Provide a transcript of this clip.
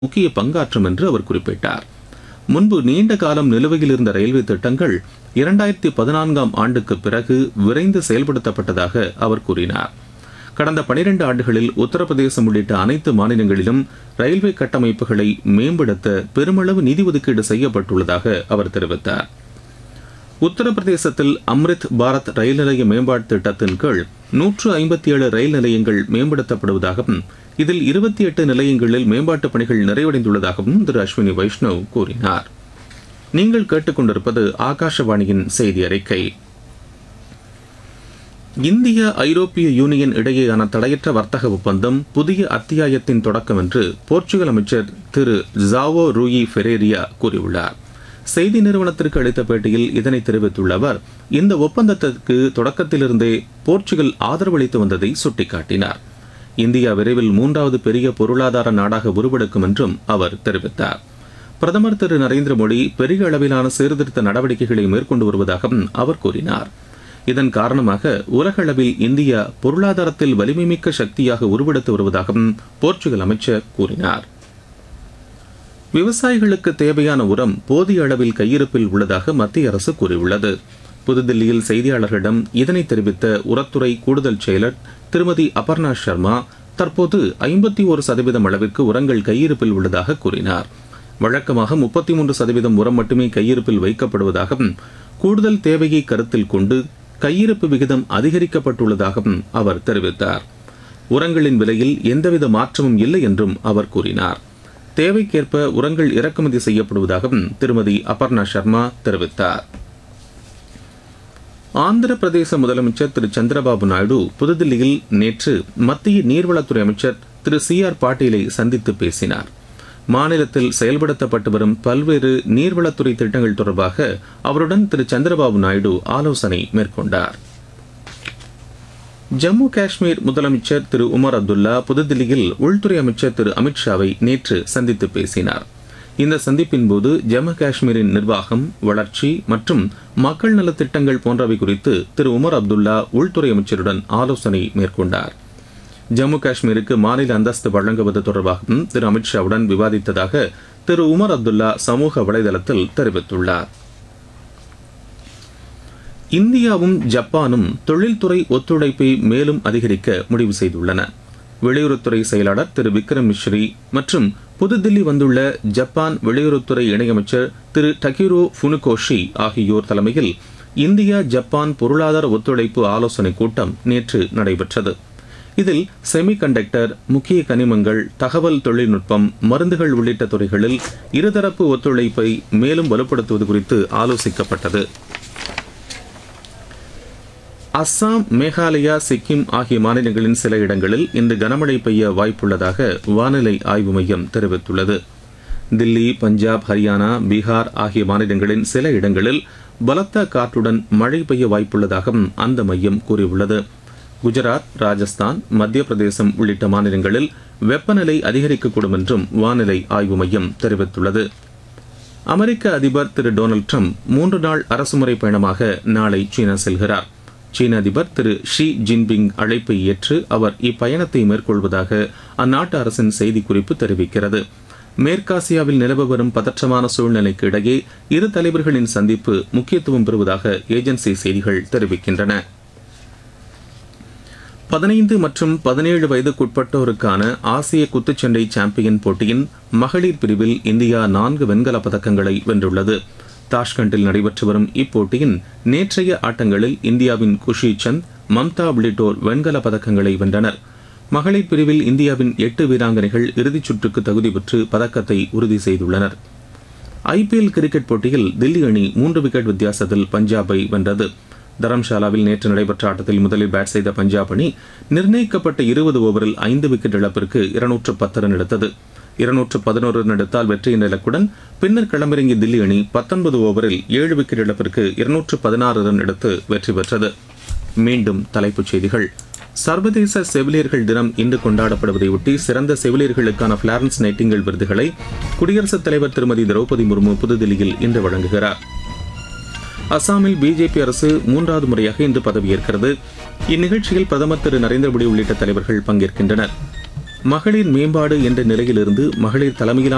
முக்கிய பங்காற்றும் என்று அவர் குறிப்பிட்டார் முன்பு நீண்ட காலம் நிலுவையில் இருந்த ரயில்வே திட்டங்கள் இரண்டாயிரத்தி பதினான்காம் ஆண்டுக்கு பிறகு விரைந்து செயல்படுத்தப்பட்டதாக அவர் கூறினார் கடந்த பனிரெண்டு ஆண்டுகளில் உத்தரப்பிரதேசம் உள்ளிட்ட அனைத்து மாநிலங்களிலும் ரயில்வே கட்டமைப்புகளை மேம்படுத்த பெருமளவு நிதி ஒதுக்கீடு செய்யப்பட்டுள்ளதாக அவர் தெரிவித்தார் உத்தரப்பிரதேசத்தில் அம்ரித் பாரத் ரயில் நிலைய மேம்பாட்டு திட்டத்தின் கீழ் நூற்று ஐம்பத்தி ஏழு ரயில் நிலையங்கள் மேம்படுத்தப்படுவதாகவும் இதில் இருபத்தி எட்டு நிலையங்களில் மேம்பாட்டுப் பணிகள் நிறைவடைந்துள்ளதாகவும் திரு அஸ்வினி வைஷ்ணவ் கூறினார் நீங்கள் கேட்டுக்கொண்டிருப்பது ஆகாஷவாணியின் செய்தி அறிக்கை இந்திய ஐரோப்பிய யூனியன் இடையேயான தடையற்ற வர்த்தக ஒப்பந்தம் புதிய அத்தியாயத்தின் தொடக்கம் என்று போர்ச்சுகல் அமைச்சர் திரு ஜாவோ ரூயி ஃபெரேரியா கூறியுள்ளார் செய்தி நிறுவனத்திற்கு அளித்த பேட்டியில் இதனை தெரிவித்துள்ள அவர் இந்த ஒப்பந்தத்திற்கு தொடக்கத்திலிருந்தே போர்ச்சுகல் ஆதரவளித்து வந்ததை சுட்டிக்காட்டினார் இந்தியா விரைவில் மூன்றாவது பெரிய பொருளாதார நாடாக உருவெடுக்கும் என்றும் அவர் தெரிவித்தார் பிரதமர் திரு நரேந்திர மோடி பெரிய அளவிலான சீர்திருத்த நடவடிக்கைகளை மேற்கொண்டு வருவதாகவும் அவர் கூறினார் இதன் காரணமாக உலக அளவில் இந்தியா பொருளாதாரத்தில் வலிமைமிக்க சக்தியாக உருவெடுத்து வருவதாகவும் போர்ச்சுகல் அமைச்சர் கூறினார் விவசாயிகளுக்கு தேவையான உரம் போதிய அளவில் கையிருப்பில் உள்ளதாக மத்திய அரசு கூறியுள்ளது புதுதில்லியில் செய்தியாளர்களிடம் இதனை தெரிவித்த உரத்துறை கூடுதல் செயலர் திருமதி அபர்ணா சர்மா தற்போது ஐம்பத்தி ஒரு சதவீதம் அளவிற்கு உரங்கள் கையிருப்பில் உள்ளதாக கூறினார் வழக்கமாக முப்பத்தி மூன்று சதவீதம் உரம் மட்டுமே கையிருப்பில் வைக்கப்படுவதாகவும் கூடுதல் தேவையை கருத்தில் கொண்டு கையிருப்பு விகிதம் அதிகரிக்கப்பட்டுள்ளதாகவும் அவர் தெரிவித்தார் உரங்களின் விலையில் எந்தவித மாற்றமும் இல்லை என்றும் அவர் கூறினார் தேவைக்கேற்ப உரங்கள் இறக்குமதி செய்யப்படுவதாகவும் திருமதி அபர்ணா சர்மா தெரிவித்தார் ஆந்திர பிரதேச முதலமைச்சர் திரு சந்திரபாபு நாயுடு புதுதில்லியில் நேற்று மத்திய நீர்வளத்துறை அமைச்சர் திரு சி ஆர் பாட்டீலை சந்தித்து பேசினார் மாநிலத்தில் செயல்படுத்தப்பட்டு வரும் பல்வேறு நீர்வளத்துறை திட்டங்கள் தொடர்பாக அவருடன் திரு சந்திரபாபு நாயுடு ஆலோசனை மேற்கொண்டார் ஜம்மு காஷ்மீர் முதலமைச்சர் திரு உமர் அப்துல்லா புதுதில்லியில் உள்துறை அமைச்சர் திரு அமித்ஷாவை நேற்று சந்தித்து பேசினார் இந்த சந்திப்பின் போது ஜம்மு காஷ்மீரின் நிர்வாகம் வளர்ச்சி மற்றும் மக்கள் நலத்திட்டங்கள் போன்றவை குறித்து திரு உமர் அப்துல்லா உள்துறை அமைச்சருடன் ஆலோசனை மேற்கொண்டார் ஜம்மு காஷ்மீருக்கு மாநில அந்தஸ்து வழங்குவது தொடர்பாகவும் திரு அமித்ஷாவுடன் விவாதித்ததாக திரு உமர் அப்துல்லா சமூக வலைதளத்தில் தெரிவித்துள்ளார் இந்தியாவும் ஜப்பானும் தொழில்துறை ஒத்துழைப்பை மேலும் அதிகரிக்க முடிவு செய்துள்ளன வெளியுறவுத்துறை செயலாளர் திரு விக்ரம் மிஸ்ரி மற்றும் புதுதில்லி வந்துள்ள ஜப்பான் வெளியுறவுத்துறை இணையமைச்சர் திரு டகிரோ ஃபுனுகோஷி ஆகியோர் தலைமையில் இந்தியா ஜப்பான் பொருளாதார ஒத்துழைப்பு ஆலோசனைக் கூட்டம் நேற்று நடைபெற்றது இதில் செமிகண்டக்டர் முக்கிய கனிமங்கள் தகவல் தொழில்நுட்பம் மருந்துகள் உள்ளிட்ட துறைகளில் இருதரப்பு ஒத்துழைப்பை மேலும் வலுப்படுத்துவது குறித்து ஆலோசிக்கப்பட்டது அஸ்ஸாம் மேகாலயா சிக்கிம் ஆகிய மாநிலங்களின் சில இடங்களில் இன்று கனமழை பெய்ய வாய்ப்புள்ளதாக வானிலை ஆய்வு மையம் தெரிவித்துள்ளது தில்லி பஞ்சாப் ஹரியானா பீகார் ஆகிய மாநிலங்களின் சில இடங்களில் பலத்த காற்றுடன் மழை பெய்ய வாய்ப்புள்ளதாகவும் அந்த மையம் கூறியுள்ளது குஜராத் ராஜஸ்தான் மத்திய பிரதேசம் உள்ளிட்ட மாநிலங்களில் வெப்பநிலை அதிகரிக்கக்கூடும் என்றும் வானிலை ஆய்வு மையம் தெரிவித்துள்ளது அமெரிக்க அதிபர் திரு டொனால்டு ட்ரம்ப் மூன்று நாள் அரசுமுறை பயணமாக நாளை சீனா செல்கிறார் சீன அதிபர் திரு ஷி ஜின்பிங் அழைப்பை ஏற்று அவர் இப்பயணத்தை மேற்கொள்வதாக அந்நாட்டு அரசின் செய்திக்குறிப்பு தெரிவிக்கிறது மேற்காசியாவில் நிலவ வரும் பதற்றமான சூழ்நிலைக்கு இடையே இரு தலைவர்களின் சந்திப்பு முக்கியத்துவம் பெறுவதாக ஏஜென்சி செய்திகள் தெரிவிக்கின்றன பதினைந்து மற்றும் பதினேழு வயதுக்குட்பட்டோருக்கான ஆசிய குத்துச்சண்டை சாம்பியன் போட்டியின் மகளிர் பிரிவில் இந்தியா நான்கு வெண்கலப் பதக்கங்களை வென்றுள்ளது தாஷ்கண்டில் நடைபெற்று வரும் இப்போட்டியின் நேற்றைய ஆட்டங்களில் இந்தியாவின் குஷி சந்த் மம்தா உள்ளிட்டோர் வெண்கல பதக்கங்களை வென்றனர் மகளிர் பிரிவில் இந்தியாவின் எட்டு வீராங்கனைகள் இறுதிச் சுற்றுக்கு தகுதி பெற்று பதக்கத்தை உறுதி செய்துள்ளனர் ஐபிஎல் கிரிக்கெட் போட்டியில் தில்லி அணி மூன்று விக்கெட் வித்தியாசத்தில் பஞ்சாபை வென்றது தரம்ஷாலாவில் நேற்று நடைபெற்ற ஆட்டத்தில் முதலில் பேட் செய்த பஞ்சாப் அணி நிர்ணயிக்கப்பட்ட இருபது ஓவரில் ஐந்து விக்கெட் இழப்பிற்கு இருநூற்று பத்து ரன் எடுத்தது இருநூற்று பதினோரு ரன் எடுத்தால் வெற்றியின் இலக்குடன் பின்னர் களமிறங்கிய தில்லி அணி பத்தொன்பது ஓவரில் ஏழு விக்கெட் இழப்பிற்கு இருநூற்று பதினாறு ரன் எடுத்து வெற்றி பெற்றது மீண்டும் தலைப்புச் செய்திகள் சர்வதேச செவிலியர்கள் தினம் இன்று கொண்டாடப்படுவதையொட்டி சிறந்த செவிலியர்களுக்கான பிளாரன்ஸ் நைட்டிங்கல் விருதுகளை குடியரசுத் தலைவர் திருமதி திரௌபதி முர்மு புதுதில்லியில் இன்று வழங்குகிறார் அசாமில் பிஜேபி அரசு மூன்றாவது முறையாக இன்று பதவியேற்கிறது இந்நிகழ்ச்சியில் பிரதமர் திரு நரேந்திர மோடி உள்ளிட்ட தலைவர்கள் பங்கேற்கின்றனர் மகளிர் மேம்பாடு என்ற நிலையிலிருந்து மகளிர் தலைமையிலான